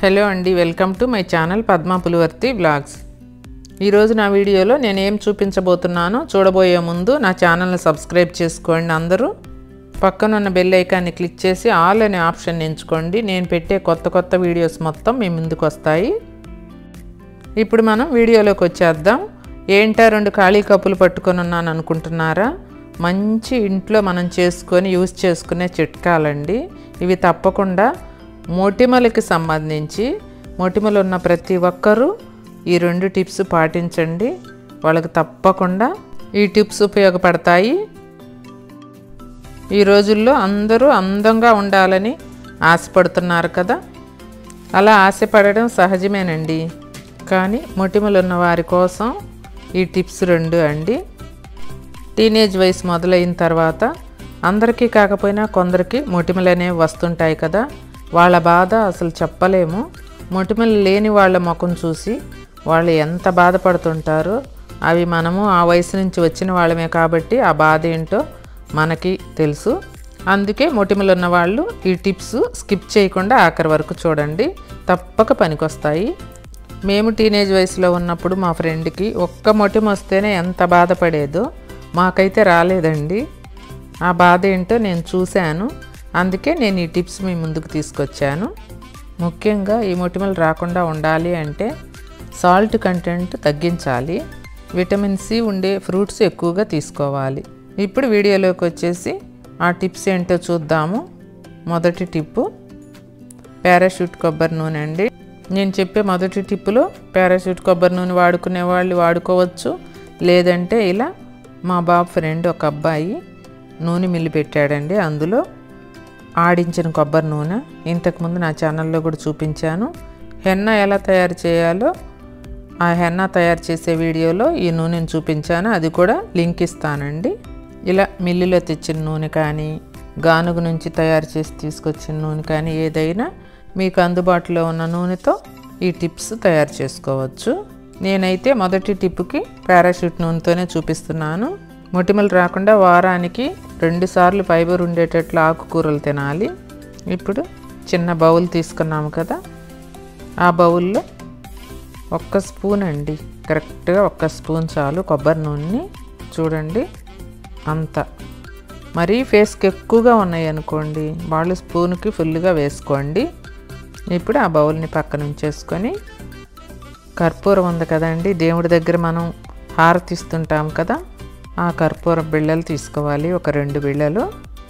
hello అండి welcome to my channel Padma Pulivarthi blogs ఈరోజు నా వీడియోలో నేను ఏం చూపించబోతున్నానో చూడబోయే ముందు నా ఛానల్ని సబ్స్క్రైబ్ చేసుకోండి అందరూ పక్కన ఉన్న బెల్ ఐకాన్ని క్లిక్ చేసి ఆల్ అనే ఆప్షన్ ఎంచుకోండి నేను పెట్టే కొత్త కొత్త వీడియోస్ మొత్తం మీ ముందుకు వస్తాయి ఇప్పుడు మనం వీడియోలోకి వచ్చేద్దాం ఏంటా రెండు ఖాళీ కప్పులు పట్టుకొని ఉన్నాను అనుకుంటున్నారా మంచి ఇంట్లో మనం చేసుకొని యూజ్ చేసుకునే చిట్కాలండి ఇవి తప్పకుండా మొటిమలకి సంబంధించి మొటిమలు ఉన్న ప్రతి ఒక్కరూ ఈ రెండు టిప్స్ పాటించండి వాళ్ళకి తప్పకుండా ఈ టిప్స్ ఉపయోగపడతాయి ఈ రోజుల్లో అందరూ అందంగా ఉండాలని ఆశపడుతున్నారు కదా అలా ఆశపడడం సహజమేనండి కానీ మొటిమలు ఉన్న వారి కోసం ఈ టిప్స్ రెండు అండి టీనేజ్ వయసు మొదలైన తర్వాత అందరికీ కాకపోయినా కొందరికి మొటిమలు అనేవి వస్తుంటాయి కదా వాళ్ళ బాధ అసలు చెప్పలేము మొటిమలు లేని వాళ్ళ ముఖం చూసి వాళ్ళు ఎంత బాధపడుతుంటారో అవి మనము ఆ వయసు నుంచి వచ్చిన వాళ్ళమే కాబట్టి ఆ బాధ ఏంటో మనకి తెలుసు అందుకే మొటిమలు ఉన్న వాళ్ళు ఈ టిప్స్ స్కిప్ చేయకుండా ఆఖరి వరకు చూడండి తప్పక పనికొస్తాయి మేము టీనేజ్ వయసులో ఉన్నప్పుడు మా ఫ్రెండ్కి ఒక్క మొటిమ వస్తేనే ఎంత బాధపడేదో మాకైతే రాలేదండి ఆ బాధ ఏంటో నేను చూశాను అందుకే నేను ఈ టిప్స్ మీ ముందుకు తీసుకొచ్చాను ముఖ్యంగా ఈ మొటిమలు రాకుండా ఉండాలి అంటే సాల్ట్ కంటెంట్ తగ్గించాలి విటమిన్ సి ఉండే ఫ్రూట్స్ ఎక్కువగా తీసుకోవాలి ఇప్పుడు వీడియోలోకి వచ్చేసి ఆ టిప్స్ ఏంటో చూద్దాము మొదటి టిప్పు పారాషూట్ కొబ్బరి నూనె అండి నేను చెప్పే మొదటి టిప్పులో పారాషూట్ కొబ్బరి నూనె వాడుకునే వాళ్ళు వాడుకోవచ్చు లేదంటే ఇలా మా బాబు ఫ్రెండ్ ఒక అబ్బాయి నూనె మిల్లి పెట్టాడండి అందులో ఆడించిన కొబ్బరి నూనె ఇంతకుముందు నా ఛానల్లో కూడా చూపించాను హెన్న ఎలా తయారు చేయాలో ఆ హెన్న తయారు చేసే వీడియోలో ఈ నూనెను చూపించాను అది కూడా లింక్ ఇస్తానండి ఇలా మిల్లులో తెచ్చిన నూనె కానీ గానుగ నుంచి తయారు చేసి తీసుకొచ్చిన నూనె కానీ ఏదైనా మీకు అందుబాటులో ఉన్న నూనెతో ఈ టిప్స్ తయారు చేసుకోవచ్చు నేనైతే మొదటి టిప్కి పారాషూట్ నూనెతోనే చూపిస్తున్నాను మొటిమలు రాకుండా వారానికి రెండు సార్లు ఫైబర్ ఉండేటట్లు ఆకుకూరలు తినాలి ఇప్పుడు చిన్న బౌల్ తీసుకున్నాము కదా ఆ బౌల్లో ఒక్క స్పూన్ అండి కరెక్ట్గా ఒక్క స్పూన్ చాలు కొబ్బరి నూనెని చూడండి అంత మరీ ఫేస్కి ఎక్కువగా ఉన్నాయి అనుకోండి వాళ్ళు స్పూన్కి ఫుల్గా వేసుకోండి ఇప్పుడు ఆ బౌల్ని పక్కన ఉంచేసుకొని కర్పూరం ఉంది కదండి దేవుడి దగ్గర మనం హారతిస్తుంటాం కదా ఆ కర్పూర బిళ్ళలు తీసుకోవాలి ఒక రెండు బిళ్ళలు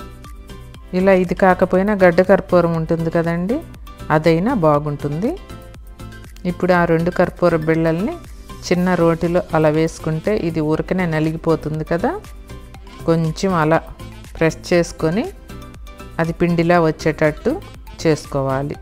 ఇలా ఇది కాకపోయినా గడ్డ కర్పూరం ఉంటుంది కదండి అదైనా బాగుంటుంది ఇప్పుడు ఆ రెండు కర్పూర బిళ్ళల్ని చిన్న రోటిలో అలా వేసుకుంటే ఇది ఊరికనే నలిగిపోతుంది కదా కొంచెం అలా ప్రెస్ చేసుకొని అది పిండిలా వచ్చేటట్టు చేసుకోవాలి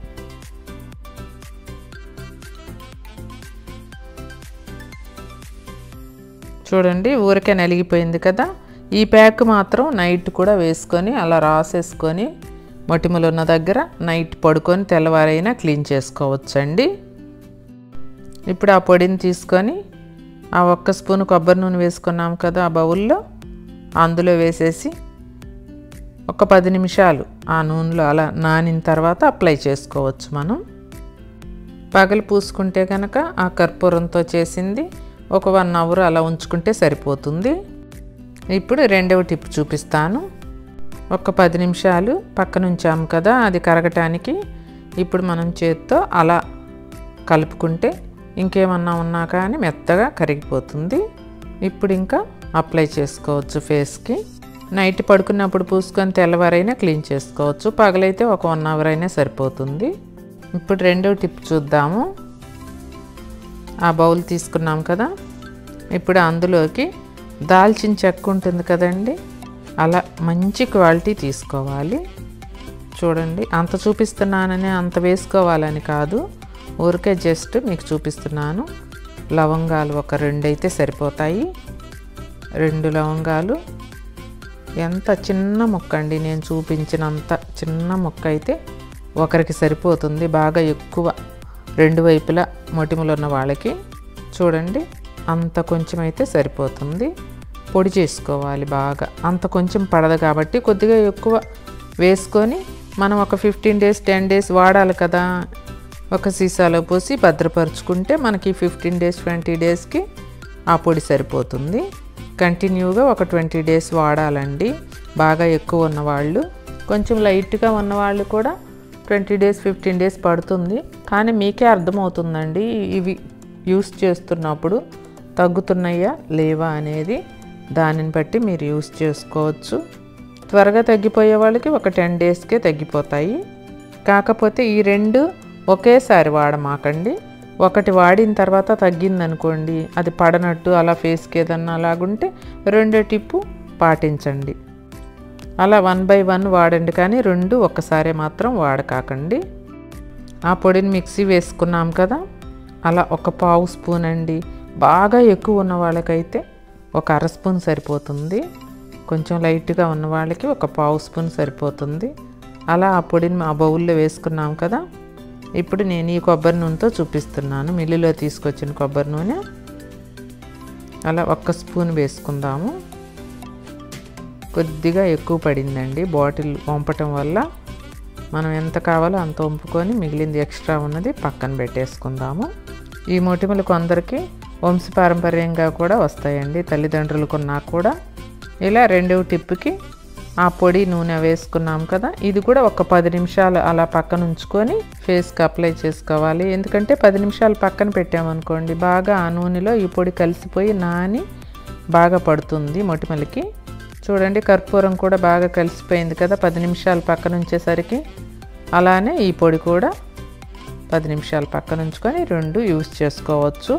చూడండి ఊరికే నలిగిపోయింది కదా ఈ ప్యాక్ మాత్రం నైట్ కూడా వేసుకొని అలా రాసేసుకొని మొటిమలు ఉన్న దగ్గర నైట్ పడుకొని తెల్లవారైనా క్లీన్ చేసుకోవచ్చండి ఇప్పుడు ఆ పొడిని తీసుకొని ఆ ఒక్క స్పూన్ కొబ్బరి నూనె వేసుకున్నాం కదా ఆ బౌల్లో అందులో వేసేసి ఒక పది నిమిషాలు ఆ నూనెలో అలా నానిన తర్వాత అప్లై చేసుకోవచ్చు మనం పగలు పూసుకుంటే కనుక ఆ కర్పూరంతో చేసింది ఒక వన్ అవర్ అలా ఉంచుకుంటే సరిపోతుంది ఇప్పుడు రెండవ టిప్ చూపిస్తాను ఒక పది నిమిషాలు పక్కన ఉంచాము కదా అది కరగటానికి ఇప్పుడు మనం చేత్తో అలా కలుపుకుంటే ఇంకేమన్నా ఉన్నా కానీ మెత్తగా కరిగిపోతుంది ఇప్పుడు ఇంకా అప్లై చేసుకోవచ్చు ఫేస్కి నైట్ పడుకున్నప్పుడు పూసుకొని తెల్లవారైనా క్లీన్ చేసుకోవచ్చు పగలైతే ఒక వన్ అవర్ అయినా సరిపోతుంది ఇప్పుడు రెండో టిప్ చూద్దాము ఆ బౌల్ తీసుకున్నాం కదా ఇప్పుడు అందులోకి దాల్చిన చెక్క ఉంటుంది కదండి అలా మంచి క్వాలిటీ తీసుకోవాలి చూడండి అంత చూపిస్తున్నానని అంత వేసుకోవాలని కాదు ఊరికే జస్ట్ మీకు చూపిస్తున్నాను లవంగాలు ఒక రెండు అయితే సరిపోతాయి రెండు లవంగాలు ఎంత చిన్న ముక్క అండి నేను చూపించినంత చిన్న ముక్క అయితే ఒకరికి సరిపోతుంది బాగా ఎక్కువ రెండు వైపులా మొటిమలు ఉన్న వాళ్ళకి చూడండి అంత కొంచెం అయితే సరిపోతుంది పొడి చేసుకోవాలి బాగా అంత కొంచెం పడదు కాబట్టి కొద్దిగా ఎక్కువ వేసుకొని మనం ఒక ఫిఫ్టీన్ డేస్ టెన్ డేస్ వాడాలి కదా ఒక సీసాలో పోసి భద్రపరుచుకుంటే మనకి ఫిఫ్టీన్ డేస్ ట్వంటీ డేస్కి ఆ పొడి సరిపోతుంది కంటిన్యూగా ఒక ట్వంటీ డేస్ వాడాలండి బాగా ఎక్కువ ఉన్నవాళ్ళు కొంచెం లైట్గా ఉన్నవాళ్ళు కూడా ట్వంటీ డేస్ ఫిఫ్టీన్ డేస్ పడుతుంది కానీ మీకే అర్థమవుతుందండి ఇవి యూస్ చేస్తున్నప్పుడు తగ్గుతున్నాయా లేవా అనేది దానిని బట్టి మీరు యూస్ చేసుకోవచ్చు త్వరగా తగ్గిపోయే వాళ్ళకి ఒక టెన్ డేస్కే తగ్గిపోతాయి కాకపోతే ఈ రెండు ఒకేసారి వాడమాకండి ఒకటి వాడిన తర్వాత తగ్గిందనుకోండి అది పడనట్టు అలా ఫేస్కి ఏదన్నా అలాగుంటే రెండో టిప్పు పాటించండి అలా వన్ బై వన్ వాడండి కానీ రెండు ఒక్కసారి మాత్రం వాడకాకండి ఆ పొడిని మిక్సీ వేసుకున్నాం కదా అలా ఒక పావు స్పూన్ అండి బాగా ఎక్కువ ఉన్న వాళ్ళకైతే ఒక అర స్పూన్ సరిపోతుంది కొంచెం లైట్గా ఉన్న వాళ్ళకి ఒక పావు స్పూన్ సరిపోతుంది అలా ఆ పొడిని ఆ బౌల్లో వేసుకున్నాం కదా ఇప్పుడు నేను ఈ కొబ్బరి నూనెతో చూపిస్తున్నాను మిల్లులో తీసుకొచ్చిన కొబ్బరి నూనె అలా ఒక్క స్పూన్ వేసుకుందాము కొద్దిగా ఎక్కువ పడిందండి బాటిల్ వంపటం వల్ల మనం ఎంత కావాలో అంత వంపుకొని మిగిలింది ఎక్స్ట్రా ఉన్నది పక్కన పెట్టేసుకుందాము ఈ మొటిమలు కొందరికి వంశపారంపర్యంగా కూడా వస్తాయండి తల్లిదండ్రులకున్నా కూడా ఇలా రెండవ టిప్పుకి ఆ పొడి నూనె వేసుకున్నాం కదా ఇది కూడా ఒక పది నిమిషాలు అలా పక్కన ఉంచుకొని ఫేస్కి అప్లై చేసుకోవాలి ఎందుకంటే పది నిమిషాలు పక్కన పెట్టామనుకోండి బాగా ఆ నూనెలో ఈ పొడి కలిసిపోయి నాని బాగా పడుతుంది మొటిమలకి చూడండి కర్పూరం కూడా బాగా కలిసిపోయింది కదా పది నిమిషాలు పక్కన ఉంచేసరికి అలానే ఈ పొడి కూడా పది నిమిషాలు పక్కన ఉంచుకొని రెండు యూస్ చేసుకోవచ్చు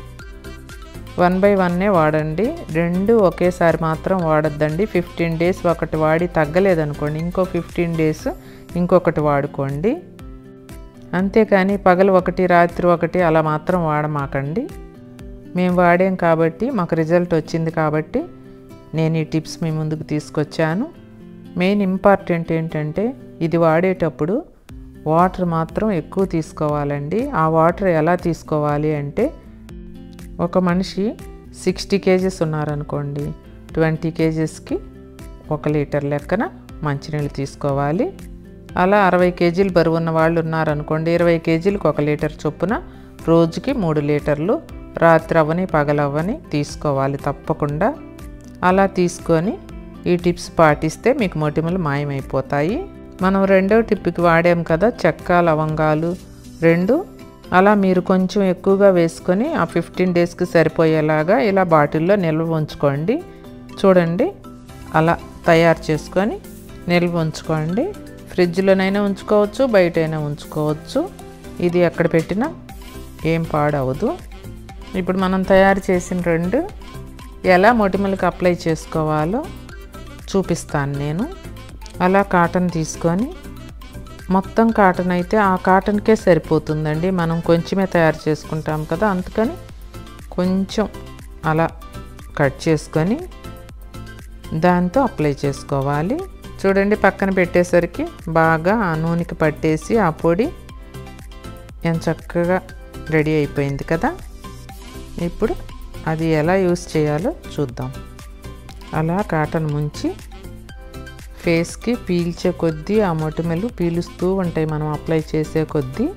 వన్ బై వన్నే వాడండి రెండు ఒకేసారి మాత్రం వాడొద్దండి ఫిఫ్టీన్ డేస్ ఒకటి వాడి తగ్గలేదనుకోండి ఇంకో ఫిఫ్టీన్ డేస్ ఇంకొకటి వాడుకోండి అంతేకాని పగలు ఒకటి రాత్రి ఒకటి అలా మాత్రం వాడమాకండి మేము వాడాం కాబట్టి మాకు రిజల్ట్ వచ్చింది కాబట్టి నేను ఈ టిప్స్ మీ ముందుకు తీసుకొచ్చాను మెయిన్ ఇంపార్టెంట్ ఏంటంటే ఇది వాడేటప్పుడు వాటర్ మాత్రం ఎక్కువ తీసుకోవాలండి ఆ వాటర్ ఎలా తీసుకోవాలి అంటే ఒక మనిషి సిక్స్టీ కేజీస్ ఉన్నారనుకోండి ట్వంటీ కేజీస్కి ఒక లీటర్ లెక్కన మంచినీళ్ళు తీసుకోవాలి అలా అరవై కేజీలు బరువు ఉన్న వాళ్ళు ఉన్నారనుకోండి ఇరవై కేజీలకు ఒక లీటర్ చొప్పున రోజుకి మూడు లీటర్లు రాత్రి అవ్వని పగలవ్వని తీసుకోవాలి తప్పకుండా అలా తీసుకొని ఈ టిప్స్ పాటిస్తే మీకు మొటిమలు మాయమైపోతాయి మనం రెండో టిప్కి వాడాం కదా చెక్క లవంగాలు రెండు అలా మీరు కొంచెం ఎక్కువగా వేసుకొని ఆ ఫిఫ్టీన్ డేస్కి సరిపోయేలాగా ఇలా బాటిల్లో నిల్వ ఉంచుకోండి చూడండి అలా తయారు చేసుకొని నిల్వ ఉంచుకోండి ఫ్రిడ్జ్లోనైనా ఉంచుకోవచ్చు బయటైనా ఉంచుకోవచ్చు ఇది ఎక్కడ పెట్టినా ఏం పాడవదు ఇప్పుడు మనం తయారు చేసిన రెండు ఎలా మొటిమలకు అప్లై చేసుకోవాలో చూపిస్తాను నేను అలా కాటన్ తీసుకొని మొత్తం కాటన్ అయితే ఆ కాటన్కే సరిపోతుందండి మనం కొంచెమే తయారు చేసుకుంటాం కదా అందుకని కొంచెం అలా కట్ చేసుకొని దాంతో అప్లై చేసుకోవాలి చూడండి పక్కన పెట్టేసరికి బాగా ఆ నూనెకి పట్టేసి ఆ పొడి ఎంత చక్కగా రెడీ అయిపోయింది కదా ఇప్పుడు అది ఎలా యూస్ చేయాలో చూద్దాం అలా కాటన్ ముంచి ఫేస్కి పీల్చే కొద్దీ ఆ మొటిమలు పీలుస్తూ ఉంటాయి మనం అప్లై చేసే కొద్దీ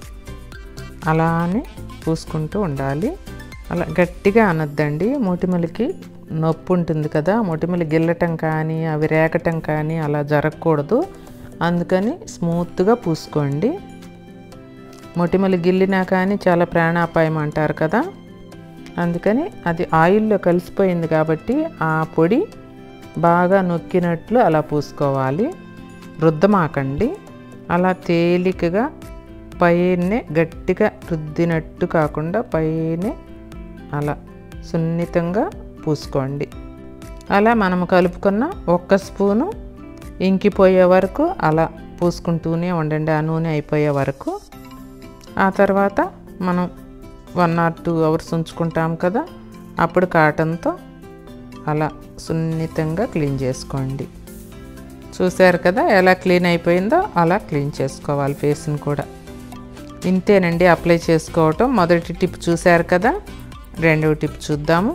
అలానే పూసుకుంటూ ఉండాలి అలా గట్టిగా అనొద్దండి మొటిమలకి నొప్పి ఉంటుంది కదా మొటిమలు గిల్లటం కానీ అవి రేకటం కానీ అలా జరగకూడదు అందుకని స్మూత్గా పూసుకోండి మొటిమలు గిల్లినా కానీ చాలా ప్రాణాపాయం అంటారు కదా అందుకని అది ఆయిల్లో కలిసిపోయింది కాబట్టి ఆ పొడి బాగా నొక్కినట్లు అలా పూసుకోవాలి రుద్దమాకండి అలా తేలికగా పైనే గట్టిగా రుద్దినట్టు కాకుండా పైనే అలా సున్నితంగా పూసుకోండి అలా మనం కలుపుకున్న ఒక్క స్పూను ఇంకిపోయే వరకు అలా పూసుకుంటూనే ఉండండి ఆ నూనె అయిపోయే వరకు ఆ తర్వాత మనం వన్ ఆర్ టూ అవర్స్ ఉంచుకుంటాం కదా అప్పుడు కాటన్తో అలా సున్నితంగా క్లీన్ చేసుకోండి చూశారు కదా ఎలా క్లీన్ అయిపోయిందో అలా క్లీన్ చేసుకోవాలి ఫేస్ని కూడా ఇంతేనండి అప్లై చేసుకోవటం మొదటి టిప్ చూశారు కదా రెండవ టిప్ చూద్దాము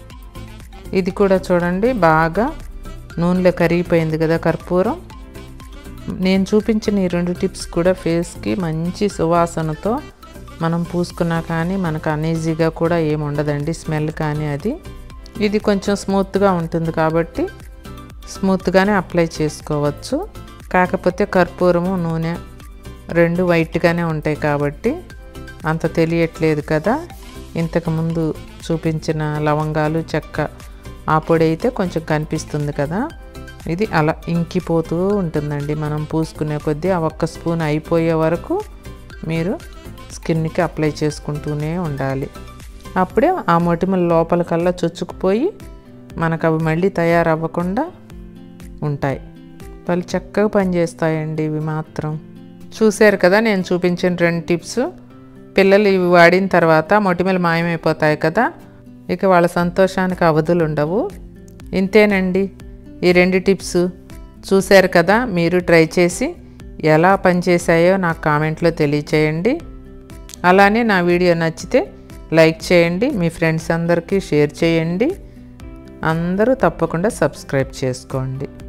ఇది కూడా చూడండి బాగా నూనెలో కరిగిపోయింది కదా కర్పూరం నేను చూపించిన ఈ రెండు టిప్స్ కూడా ఫేస్కి మంచి సువాసనతో మనం పూసుకున్నా కానీ మనకు అనీజీగా కూడా ఏమి ఉండదండి స్మెల్ కానీ అది ఇది కొంచెం స్మూత్గా ఉంటుంది కాబట్టి స్మూత్గానే అప్లై చేసుకోవచ్చు కాకపోతే కర్పూరము నూనె రెండు వైట్గానే ఉంటాయి కాబట్టి అంత తెలియట్లేదు కదా ఇంతకుముందు చూపించిన లవంగాలు చెక్క ఆ పొడి అయితే కొంచెం కనిపిస్తుంది కదా ఇది అలా ఇంకిపోతూ ఉంటుందండి మనం పూసుకునే కొద్దీ ఆ ఒక్క స్పూన్ అయిపోయే వరకు మీరు స్కిన్కి అప్లై చేసుకుంటూనే ఉండాలి అప్పుడే ఆ మొటిమల లోపలికల్లా చొచ్చుకుపోయి మనకు అవి మళ్ళీ తయారవ్వకుండా ఉంటాయి వాళ్ళు చక్కగా పనిచేస్తాయండి ఇవి మాత్రం చూశారు కదా నేను చూపించిన రెండు టిప్స్ పిల్లలు ఇవి వాడిన తర్వాత మొటిమలు మాయమైపోతాయి కదా ఇక వాళ్ళ సంతోషానికి అవధులు ఉండవు ఇంతేనండి ఈ రెండు టిప్స్ చూశారు కదా మీరు ట్రై చేసి ఎలా పనిచేసాయో నాకు కామెంట్లో తెలియచేయండి అలానే నా వీడియో నచ్చితే లైక్ చేయండి మీ ఫ్రెండ్స్ అందరికీ షేర్ చేయండి అందరూ తప్పకుండా సబ్స్క్రైబ్ చేసుకోండి